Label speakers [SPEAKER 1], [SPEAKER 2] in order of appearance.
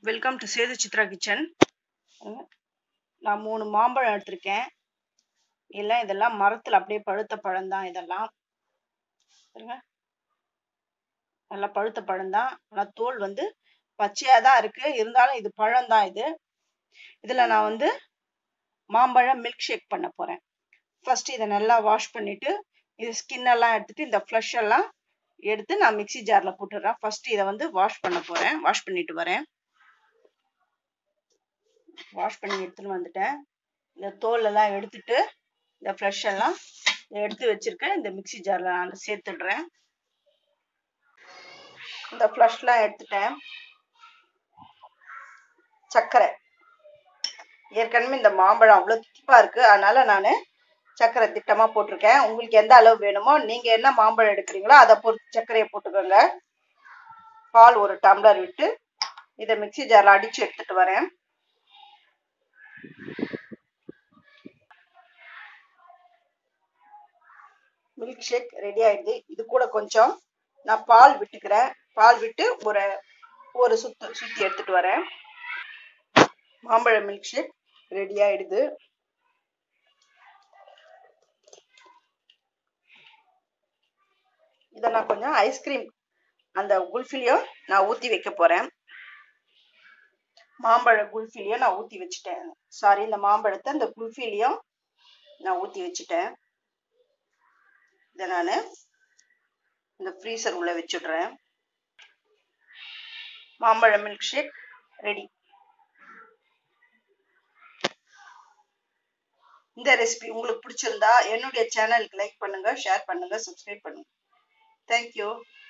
[SPEAKER 1] welcome to Sethu Chitra kitchen நான் மூணு மாம்பழம் எடுத்திருக்கேன் எல்லாம் இதெல்லாம் மரத்தில் அப்படியே பழுத்த பழம் தான் இதெல்லாம் பாருங்க நல்லா பழுத்த பழம் தான் ஆனால் தோல் வந்து பச்சையாக தான் இருக்கு இருந்தாலும் இது பழம் தான் இது இதில் நான் வந்து மாம்பழம் மில்க் ஷேக் பண்ண போகிறேன் ஃபர்ஸ்ட் இதை நல்லா வாஷ் பண்ணிட்டு இது ஸ்கின் எல்லாம் எடுத்துட்டு இந்த ஃப்ளஷ் எல்லாம் எடுத்து நான் மிக்சி ஜாரில் போட்டுடுறேன் ஃபர்ஸ்ட் இதை வந்து வாஷ் பண்ண போகிறேன் வாஷ் பண்ணிட்டு வரேன் வாஷ் பண்ணி எடுத்துன்னு வந்துட்டேன் இந்த தோல் எல்லாம் எடுத்துட்டு இந்த ஃப்ளஷ் எல்லாம் எடுத்து வச்சிருக்கேன் இந்த மிக்சி ஜாரில் நான் சேர்த்துடுறேன் இந்த ஃப்ளஷ்லாம் எடுத்துட்டேன் சர்க்கரை ஏற்கனவே இந்த மாம்பழம் அவ்வளோ திப்பா இருக்கு அதனால நான் சர்க்கரை திட்டமா போட்டிருக்கேன் உங்களுக்கு எந்த அளவு வேணுமோ நீங்க என்ன மாம்பழம் எடுக்கிறீங்களோ அதை பொறுத்து சர்க்கரையை போட்டுக்கோங்க பால் ஒரு டம்ளர் விட்டு இதை மிக்சி ஜாரில் அடிச்சு எடுத்துட்டு வரேன் மில்க் ஷேக் ரெடி ஆயிடுது இது கூட கொஞ்சம் நான் பால் விட்டுக்கிறேன் பால் விட்டு ஒரு ஒரு சுத்து சுத்தி எடுத்துட்டு வரேன் மாம்பழ மில்க் ஷேக் ரெடி ஆயிடுது இதை நான் கொஞ்சம் ஐஸ்கிரீம் அந்த குல்ஃபிலையும் நான் ஊற்றி வைக்க போகிறேன் மாம்பழ குல்ஃபிலையும் நான் ஊற்றி வச்சுட்டேன் சாரி இந்த மாம்பழத்தை இந்த குல்ஃபிலையும் நான் ஊற்றி வச்சுட்டேன் இதை நான் இந்த ஃப்ரீசர் உள்ள வச்சுடுறேன் மாம்பழ மில்க் ஷேக் ரெடி இந்த ரெசிபி உங்களுக்கு பிடிச்சிருந்தா என்னுடைய சேனலுக்கு லைக் பண்ணுங்க ஷேர் பண்ணுங்க சப்ஸ்கிரைப் பண்ணுங்க தேங்க்யூ